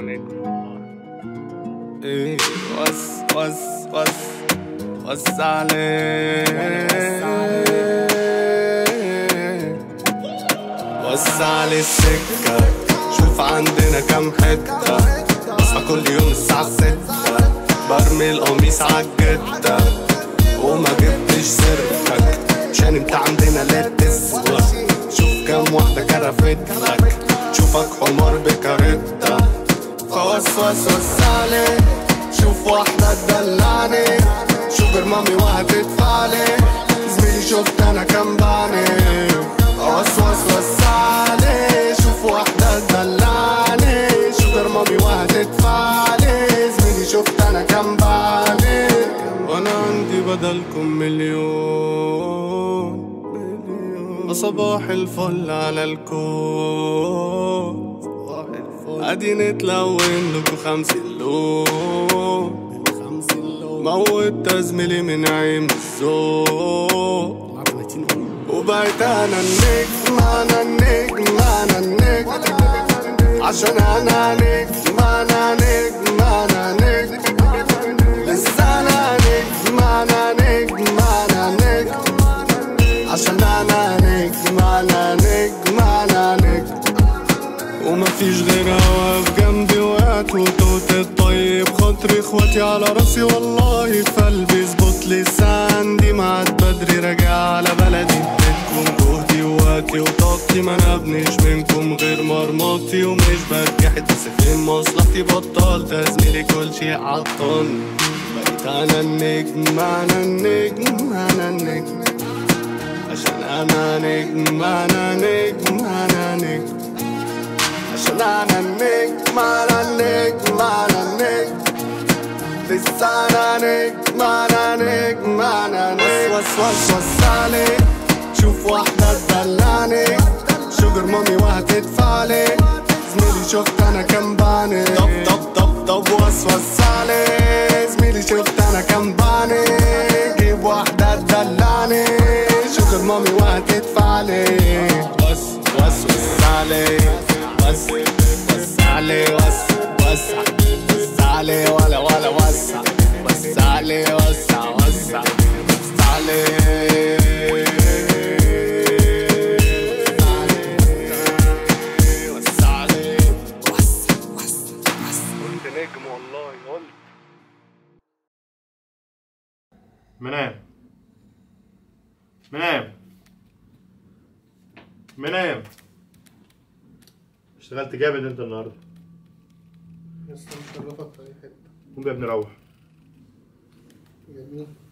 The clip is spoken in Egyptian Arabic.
انا نجم ايه وس وس وس وس عليه وس عليه السكة شوف عندنا كام حتة بصحى كل يوم الساعة ستة برمي القميص عالجدة وما جبتش سيرتك عشان انت عندنا لا تسوى شوف كام واحدة كرفت لك شوفك حمار بكارتة فوس وس وس عليه شوف واحدة تدلعني شوجر مامي وهتدفعلي زميلي شفت انا كام باني وس وس وس عليه شوف واحدة تدلعني شوجر مامي وهتدفعلي زميلي شفت انا كام باني وانا عندي بدلكم مليون صباح الفل على الكون ادي نتلون لكم خمسين لون موت زميلي من عين الذوق وبقيت انا النجم انا النجم انا النجم عشان انا نجم انا نجم انا نجم لسه انا نجم انا نجم انا نجم عشان انا نجم انا نجم انا نجم ومفيش غير واقف جنبي وقت وتوت الطيب خاطري اخواتي على راسي والله في قلبي ظبط لسان دي معاد بدري راجع على بلدي بيتكم جهدي ووقتي وطاقتي ما انا ابنيش منكم غير مرمطي ومش برجحت بس فين مصلحتي بطلت يا زميلي كل شي عطلني بقيت انا النجم انا النجم انا النجم عشان انا نجم انا نجم انا نجم عشان انا النجم انا النجم انا النجم لسه انا نجم انا نجم انا نجم وس وس وس علي شوف واحدة تدلعني شوجر مامي وهتدفعلي زميلي شفت انا كام باني طب طب طب طب وس وس علي زميلي شفت انا كام باني جيب واحدة تدلعني شوجر مامي وهتدفعلي وس وس وس علي وس وس علي وس وسع وس علي ولا ولا وسع وس علي وسع وسع وس علي وس علي وس وس وس كنت نجم والله قلت منام منام منام اشتغلت جامد انت النهارده لسه مشرفك في اي حته قوم يا ابني روح جميل